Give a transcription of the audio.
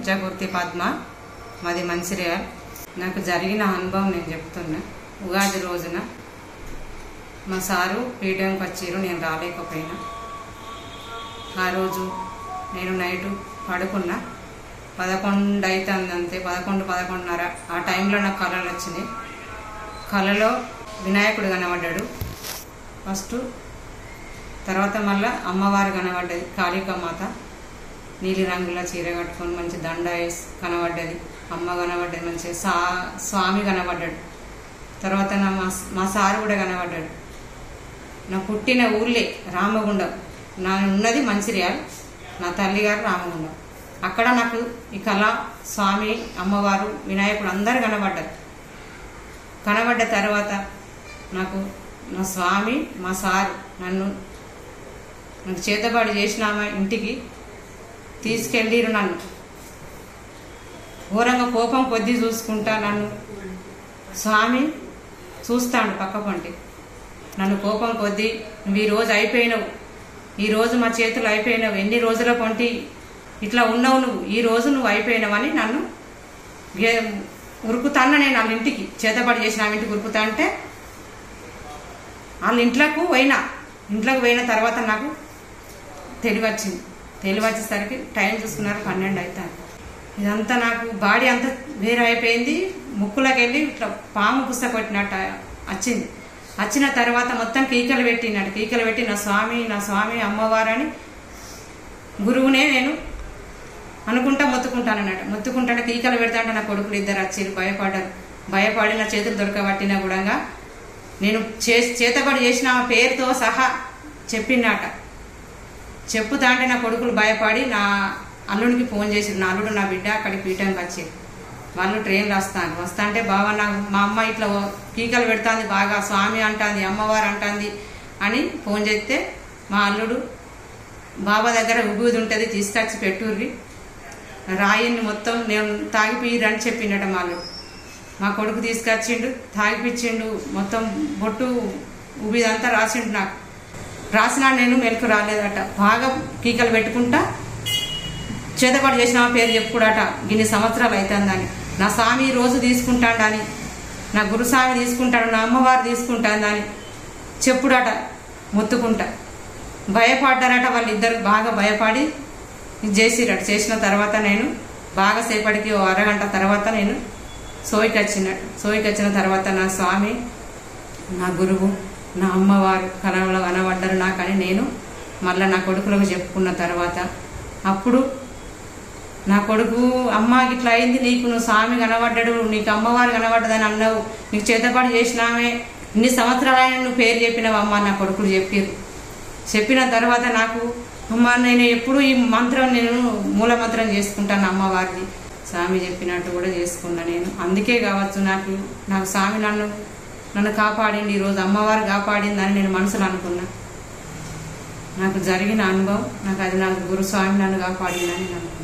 పుచ్చకుర్తి పద్మ మాది మంచిర్యాల్ నాకు జరిగిన అనుభవం నేను చెప్తున్నా ఉగాది రోజున మా సారు పీడియంకి వచ్చిర్రు నేను రాలేకపోయినా ఆ రోజు నేను నైటు పడుకున్నా పదకొండు అవుతుంది అంతే పదకొండు పదకొండున్నర ఆ టైంలో నాకు కళలు వచ్చినాయి కళలో వినాయకుడు కనబడ్డాడు ఫస్ట్ తర్వాత మళ్ళా అమ్మవారు కనబడ్డది కాళికామాత నీలి రంగుల చీర కట్టుకొని మంచి దండ వేసి కనబడ్డది అమ్మ కనబడ్డది మంచి సా స్వామి కనబడ్డాడు తర్వాత నా మా మా సారు కూడా కనబడ్డాడు నా పుట్టిన ఊళ్ళే రామగుండం నా ఉన్నది మంచిర్యాల్ నా తల్లిగారు రామగుండం అక్కడ నాకు ఈ కళ స్వామి అమ్మవారు వినాయకుడు అందరు కనబడ్డారు కనబడ్డ తర్వాత నాకు నా స్వామి మా సారు నన్ను నాకు చేతబడి చేసిన ఆమె ఇంటికి తీసుకెళ్ళిరు నన్ను ఘోరంగా కోపం కొద్ది చూసుకుంటా నన్ను స్వామి చూస్తాడు పక్క పంటి నన్ను కోపం కొద్ది నువ్వు ఈ రోజు అయిపోయినావు ఈ రోజు మా చేతులు అయిపోయినావు ఎన్ని రోజుల పొంటి ఇట్లా ఉన్నావు నువ్వు ఈ రోజు నువ్వు అయిపోయినావని నన్ను గే- ఉరుకుతాన్న నేను వాళ్ళ ఇంటికి చేతబడి చేసిన ఆమె ఇంటికి ఉరుకుతా అంటే వాళ్ళ ఇంట్లోకి పోయినా ఇంట్లోకి పోయిన తర్వాత నాకు తెలివి వచ్చింది తెలివి వచ్చేసరికి టైం చూసుకున్నారు పన్నెండు అవుతాను ఇదంతా నాకు బాడీ అంతా వేరే అయిపోయింది ముక్కులోకి వెళ్ళి ఇట్లా పాము పుస్త కొట్టినట్టు వచ్చింది వచ్చిన తర్వాత మొత్తం కీకలు పెట్టినాడు కీకలు పెట్టి నా స్వామి నా స్వామి అమ్మవారని గురువునే నేను అనుకుంటా మొత్తుకుంటాను అన్నట్టు మొత్తుకుంటాను కీకలు పెడతా అంటే నా కొడుకులు ఇద్దరు వచ్చారు భయపడ్డారు భయపడి నా చేతులు దొరకబట్టినా కూడా నేను చే చేతబడి చేసిన ఆమె పేరుతో సహా చెప్పినట చెప్పుతా అంటే నా కొడుకులు భయపడి నా అల్లుడికి ఫోన్ చేసిరు నా అల్లుడు నా బిడ్డ అక్కడికి పీఠంకి వచ్చారు వాళ్ళు ట్రైన్లో వస్తాను వస్తా అంటే బావ నాకు మా అమ్మ ఇట్లా ఓ- కీకలు పెడుతుంది బాగా స్వామి అంటుంది అమ్మవారు అంటుంది అని ఫోన్ చేస్తే మా అల్లుడు బాబా దగ్గర ఉబూది ఉంటుంది తీసుకొచ్చి పెట్టుర్రి రాయిని మొత్తం నేను తాగిపోయిరని చెప్పిండట మా అల్లుడు మా కొడుకు తీసుకొచ్చిండు తాగిపిచ్చిండు మొత్తం బొట్టు ఉబిదంతా రాసిండు నాకు రాసినా నేను మెలకు రాలేదట బాగా కీకలు పెట్టుకుంటా చేతపాటు చేసిన ఆమె పేరు చెప్పుకుడట ఇన్ని సంవత్సరాలు అవుతుందని నా స్వామి ఈ రోజు తీసుకుంటాడని నా గురుస్వామి తీసుకుంటాడు నా అమ్మవారు తీసుకుంటాడని చెప్పుడట మొత్తుకుంటా భయపడ్డారట వాళ్ళిద్దరు బాగా భయపడి ఇది చేసిరట చేసిన తర్వాత నేను బాగా సేపటికి ఓ అరగంట తర్వాత నేను సోయికి వచ్చినట్టు సోయికి వచ్చిన తర్వాత నా స్వామి నా గురువు నా అమ్మవారు కళలో కనబడ్డారు నాకని నేను మళ్ళీ నా కొడుకులకు చెప్పుకున్న తర్వాత అప్పుడు నా కొడుకు అమ్మ ఇట్లా అయింది నీకు నువ్వు స్వామి కనబడ్డాడు నీకు అమ్మవారు కనబడ్డదని అన్నావు నీకు చేతపాటు చేసినామే ఇన్ని సంవత్సరాలైన నువ్వు పేరు చెప్పినావు అమ్మ నా కొడుకులు చెప్పారు చెప్పిన తర్వాత నాకు అమ్మ నేను ఎప్పుడు ఈ మంత్రం నేను మూల మంత్రం చేసుకుంటాను అమ్మవారిది స్వామి చెప్పినట్టు కూడా చేసుకున్నా నేను అందుకే కావచ్చు నాకు నాకు స్వామి నన్ను నన్ను కాపాడింది ఈరోజు అమ్మవారు కాపాడిందని నేను మనసులో అనుకున్నా నాకు జరిగిన అనుభవం నాకు అది నాకు గురుస్వామి నన్ను కాపాడిందని నన్ను